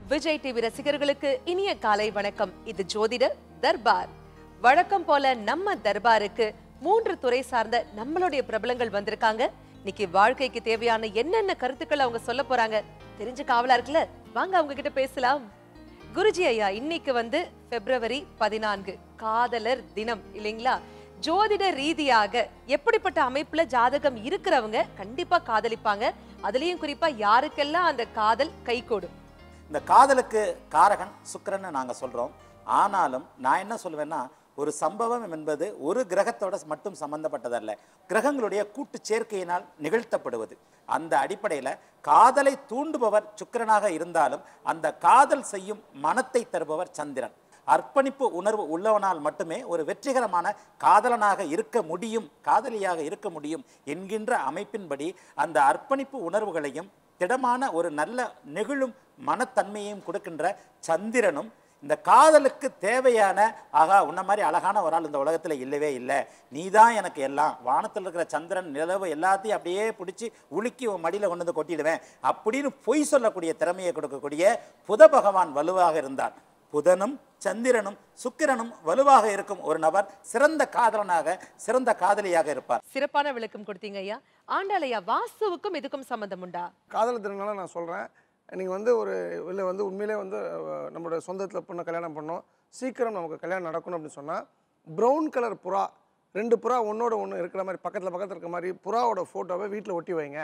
Vijay TV ரசிகர்களுக்கு இனிய காலை வணக்கம் இது ஜோதிட தர்பார் வழக்கம் போல நம்ம தர்பாருக்கு மூன்று துறை சார்ந்த நம்மளுடைய பிரபலங்கள் வந்திருக்காங்க இன்னைக்கு வாழ்க்கைக்கு தேவையான என்னென்ன கருத்துக்கள் அவங்க சொல்ல போறாங்க தெரிஞ்ச காவலா இருக்குல்ல வாங்க அவங்க கிட்ட பேசலாம் குருஜி ஐயா இன்னைக்கு வந்து பிப்ரவரி பதினான்கு காதலர் தினம் இல்லைங்களா ஜோதிட ரீதியாக எப்படிப்பட்ட அமைப்புல ஜாதகம் இருக்கிறவங்க கண்டிப்பா காதலிப்பாங்க அதுலயும் குறிப்பா யாருக்கெல்லாம் அந்த காதல் கைகூடும் இந்த காதலுக்கு காரகன் சுக்கிரன்னு நாங்கள் சொல்கிறோம் ஆனாலும் நான் என்ன சொல்லுவேன்னா ஒரு சம்பவம் என்பது ஒரு கிரகத்தோட மட்டும் சம்பந்தப்பட்டதல்ல கிரகங்களுடைய கூட்டு சேர்க்கையினால் நிகழ்த்தப்படுவது அந்த அடிப்படையில் காதலை தூண்டுபவர் சுக்கிரனாக இருந்தாலும் அந்த காதல் செய்யும் மனத்தை தருபவர் சந்திரன் அர்ப்பணிப்பு உணர்வு உள்ளவனால் மட்டுமே ஒரு வெற்றிகரமான காதலனாக இருக்க முடியும் காதலியாக இருக்க முடியும் என்கின்ற அமைப்பின்படி அந்த அர்ப்பணிப்பு உணர்வுகளையும் திடமான ஒரு நல்ல நெகிழும் மனத்தன்மையையும் கொடுக்கின்ற சந்திரனும் இந்த காதலுக்கு தேவையான ஆகா உன்ன மாதிரி அழகான ஒரு ஆள் இந்த உலகத்தில் இல்லவே இல்லை நீ தான் எனக்கு எல்லாம் வானத்தில் இருக்கிற சந்திரன் நிலவு எல்லாத்தையும் அப்படியே பிடிச்சி உலுக்கி உன் மடியில் கொண்டு வந்து கொட்டிடுவேன் அப்படின்னு பொய் சொல்லக்கூடிய திறமையை கொடுக்கக்கூடிய புத பகவான் வலுவாக இருந்தார் புதனும் சந்திரனும் சுக்கிரனும் வலுவாக இருக்கும் ஒரு நபர் சிறந்த காதலனாக சிறந்த காதலியாக இருப்பார் சிறப்பான விளக்கம் கொடுத்தீங்க ஐயா ஆண்டாளையா வாஸ்துவுக்கும் இதுக்கும் சம்பந்தம் உண்டா காதல் திறனால நான் சொல்கிறேன் நீங்கள் வந்து ஒரு இல்லை வந்து உண்மையிலே வந்து அஹ், நம்மளோட சொந்தத்தில் பொண்ணை கல்யாணம் பண்ணோம் சீக்கிரம் நமக்கு கல்யாணம் நடக்கணும் அப்படின்னு சொன்னால் ப்ரௌன் கலர் புறா ரெண்டு புறா ஒன்றோட ஒன்று இருக்கிற மாதிரி பக்கத்தில் பக்கத்தில் இருக்கிற மாதிரி புறாவோட ஃபோட்டோவை வீட்டில் ஒட்டி வைங்க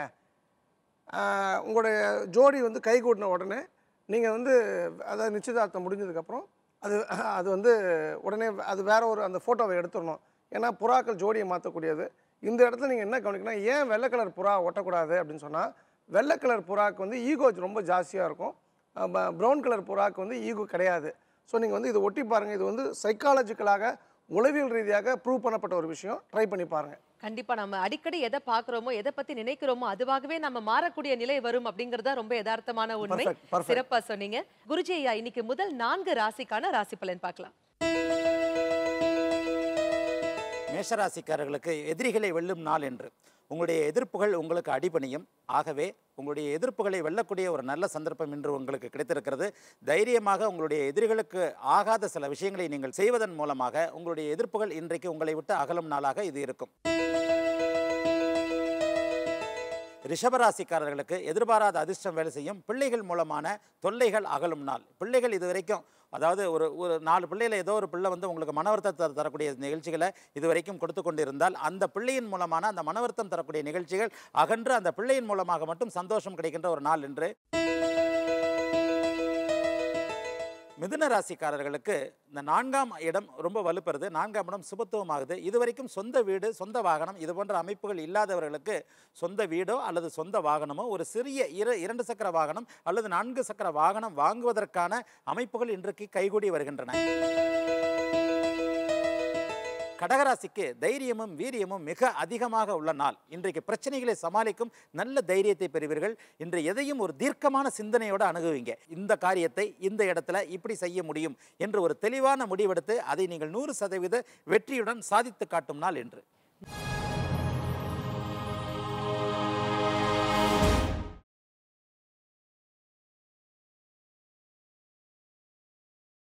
ஆஹ், உங்களுடைய ஜோடி வந்து கை கூட்டின உடனே நீங்கள் வந்து அதாவது நிச்சயதார்த்தம் முடிஞ்சதுக்கப்புறம் அது அது வந்து உடனே அது வேற ஒரு அந்த ஃபோட்டோவை எடுத்துடணும் ஏன்னா புறாக்கள் ஜோடியை மாற்றக்கூடியது இந்த இடத்துல நீங்கள் என்ன கவனிக்கணும் ஏன் வெள்ளை கலர் புறா ஒட்டக்கூடாது அப்படின்னு சொன்னால் வெள்ளை கலர் புறாக்கு வந்து ஈகோ ரொம்ப ஜாஸ்தியாக இருக்கும் ப்ரௌன் கலர் புறாக்கு வந்து ஈகோ கிடையாது ஸோ நீங்கள் வந்து இதை ஒட்டி பாருங்கள் இது வந்து சைக்காலஜிக்கலாக உளவியல் ரீதியாக ப்ரூவ் பண்ணப்பட்ட ஒரு விஷயம் ட்ரை பண்ணி பாருங்கள் கண்டிப்பா நம்ம அடிக்கடி எதை பாக்குறோமோ எதை பத்தி நினைக்கிறோமோ அதுவாகவே நம்ம மாறக்கூடிய நிலை வரும் அப்படிங்கறத ரொம்ப யதார்த்தமான உண்மை Perfect, perfect. சிறப்பா சொன்னீங்க குருஜி ஐயா இன்னைக்கு முதல் நான்கு ராசிக்கான ராசி பலன் பார்க்கலாம் மேஷராசிக்காரர்களுக்கு எதிரிகளை வெல்லும் நாள் என்று உங்களுடைய எதிர்ப்புகள் உங்களுக்கு அடிபணியும் ஆகவே உங்களுடைய எதிர்ப்புகளை வெல்லக்கூடிய ஒரு நல்ல சந்தர்ப்பம் இன்று உங்களுக்கு கிடைத்திருக்கிறது தைரியமாக உங்களுடைய எதிரிகளுக்கு ஆகாத சில விஷயங்களை நீங்கள் செய்வதன் மூலமாக உங்களுடைய எதிர்ப்புகள் இன்றைக்கு உங்களை விட்டு அகலும் நாளாக இது இருக்கும் ரிஷபராசிக்காரர்களுக்கு எதிர்பாராத அதிர்ஷ்டம் வேலை செய்யும் பிள்ளைகள் மூலமான தொல்லைகள் அகலும் நாள் பிள்ளைகள் இது வரைக்கும் அதாவது ஒரு ஒரு நாலு பிள்ளையில ஏதோ ஒரு பிள்ளை வந்து உங்களுக்கு மனவருத்தத்தை தரக்கூடிய நிகழ்ச்சிகளை இது வரைக்கும் கொடுத்து கொண்டிருந்தால் அந்த பிள்ளையின் மூலமான அந்த மனவருத்தம் தரக்கூடிய நிகழ்ச்சிகள் அகன்று அந்த பிள்ளையின் மூலமாக மட்டும் சந்தோஷம் கிடைக்கின்ற ஒரு நாள் என்று மிதுன ராசிக்காரர்களுக்கு இந்த நான்காம் இடம் ரொம்ப வலுப்பெறுது நான்காம் இடம் சுபத்துவமாகுது இதுவரைக்கும் சொந்த வீடு சொந்த வாகனம் இது போன்ற அமைப்புகள் இல்லாதவர்களுக்கு சொந்த வீடோ அல்லது சொந்த வாகனமோ ஒரு சிறிய இர இரண்டு சக்கர வாகனம் அல்லது நான்கு சக்கர வாகனம் வாங்குவதற்கான அமைப்புகள் இன்றைக்கு கைகூடி வருகின்றன கடகராசிக்கு தைரியமும் வீரியமும் மிக அதிகமாக உள்ள நாள் இன்றைக்கு பிரச்சனைகளை சமாளிக்கும் நல்ல தைரியத்தை பெறுவீர்கள் இன்று எதையும் ஒரு தீர்க்கமான சிந்தனையோடு அணுகுவீங்க இந்த காரியத்தை இந்த இடத்துல இப்படி செய்ய முடியும் என்று ஒரு தெளிவான முடிவெடுத்து அதை நீங்கள் நூறு சதவீத வெற்றியுடன் சாதித்து காட்டும் நாள் என்று